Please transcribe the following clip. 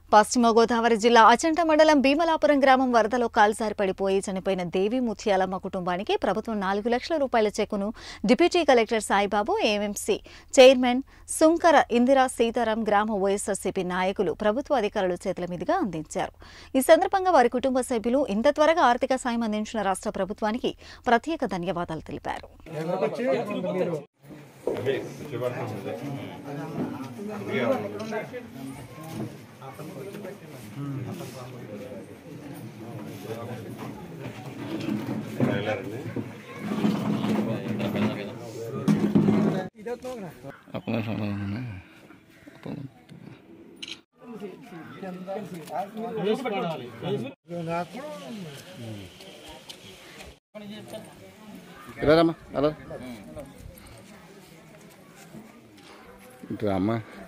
పశ్చిమ గోదావరి జిల్లా అచంట మండలం భీమలాపురం గ్రామం వరదలో కాల్సారి పడిపోయి చనిపోయిన దేవి ముత్యాలమ్మ కుటుంబానికి ప్రభుత్వం నాలుగు లక్షల రూపాయల చెక్కును deputy collector Saibabu AMC chairman Sunkara Indira Sitaram గ్రామ వైఎస్ఆర్సీపీ నాయకులు ప్రభుత్వ అధికారుల చేతుల మీదుగా అందించారు ఈ సందర్భంగా వారి కుటుంబ సభ్యులు ఇంత త్వరగా ఆర్థిక సాయం అందించిన రాష్ట్ర ప్రభుత్వానికి ప్రత్యేక ధన్యవాదాలు తెలిపారు अपना सामान है अपन రా రమ్మా అలా డ్రామా